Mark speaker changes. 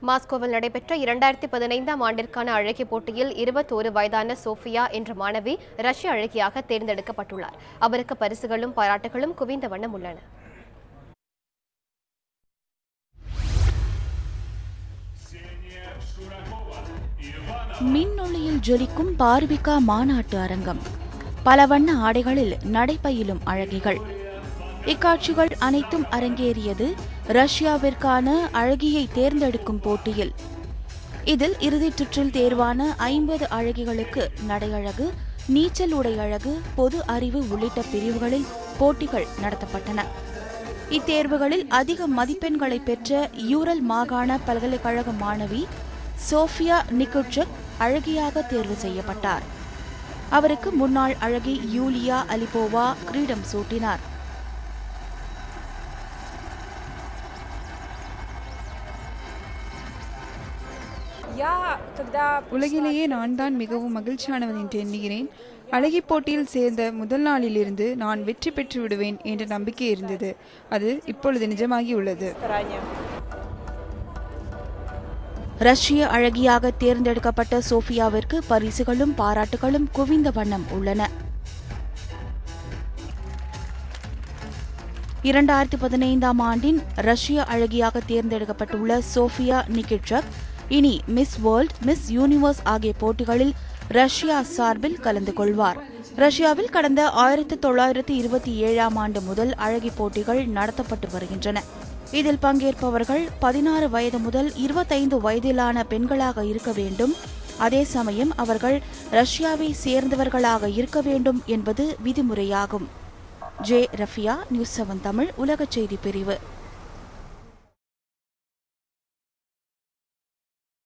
Speaker 1: மாஸ்கோவில் நடைபெற்ற இரண்டாயிரத்தி பதினைந்தாம் ஆண்டிற்கான அழகி போட்டியில் இருபத்தோரு வயதான சோஃபியா என்ற மாணவி ரஷ்ய அழகியாக தேர்ந்தெடுக்கப்பட்டுள்ளார் அவருக்கு பரிசுகளும் பாராட்டுகளும் குவிந்த வண்ணம் உள்ளன
Speaker 2: மின்னொளியில் ஜொலிக்கும் பார்பிகா மாநாட்டு அரங்கம் பல வண்ண ஆடைகளில் நடைபயிலும் அழகிகள் இக்காட்சிகள் அனைத்தும் அரங்கேறியது ரஷ்யாவிற்கான அழகியை தேர்ந்தெடுக்கும் போட்டியில் இதில் இறுதிச் சுற்றில் தேர்வான ஐம்பது அழகிகளுக்கு நடையழகு நீச்சல் உடை அழகு பொது அறிவு உள்ளிட்ட பிரிவுகளில் போட்டிகள் நடத்தப்பட்டன இத்தேர்வுகளில் அதிக மதிப்பெண்களை பெற்ற யூரல் மாகாண பல்கலைக்கழக மாணவி சோஃபியா நிக்குட்சக் அழகியாக தேர்வு செய்யப்பட்டார் அவருக்கு முன்னாள் அழகி யூலியா அலிபோவா கிரீடம் சூட்டினார்
Speaker 3: உலகிலேயே நான் தான் மிகவும் மகிழ்ச்சியானவன் என்று எண்ணுகிறேன் அழகி போட்டியில் சேர்ந்த முதல் நாளிலிருந்து நான் வெற்றி பெற்று விடுவேன் என்ற நம்பிக்கை இருந்தது அது இப்பொழுது நிஜமாகி உள்ளது
Speaker 2: ரஷ்ய அழகியாக தேர்ந்தெடுக்கப்பட்ட சோஃபியாவிற்கு பரிசுகளும் பாராட்டுகளும் குவிந்த வண்ணம் உள்ளன இரண்டாயிரத்தி பதினைந்தாம் ஆண்டின் ரஷ்ய அழகியாக தேர்ந்தெடுக்கப்பட்டுள்ள சோஃபியா நிகிட்சக் இனி மிஸ் வேர்ல்ட் மிஸ் யூனிவர்ஸ் ஆகிய போட்டிகளில் ரஷ்யா சார்பில் கலந்து கொள்வார் ரஷ்யாவில் கடந்த ஆயிரத்தி தொள்ளாயிரத்தி இருபத்தி ஏழாம் ஆண்டு முதல் அழகி போட்டிகள் நடத்தப்பட்டு வருகின்றன இதில் பங்கேற்பவர்கள் பதினாறு வயது முதல் இருபத்தைந்து வயதிலான பெண்களாக இருக்க வேண்டும் அதே சமயம் அவர்கள் ரஷ்யாவை சேர்ந்தவர்களாக இருக்க வேண்டும் என்பது விதிமுறையாகும் J Rafiya news seven Tamil உலக செய்தி பிரிவு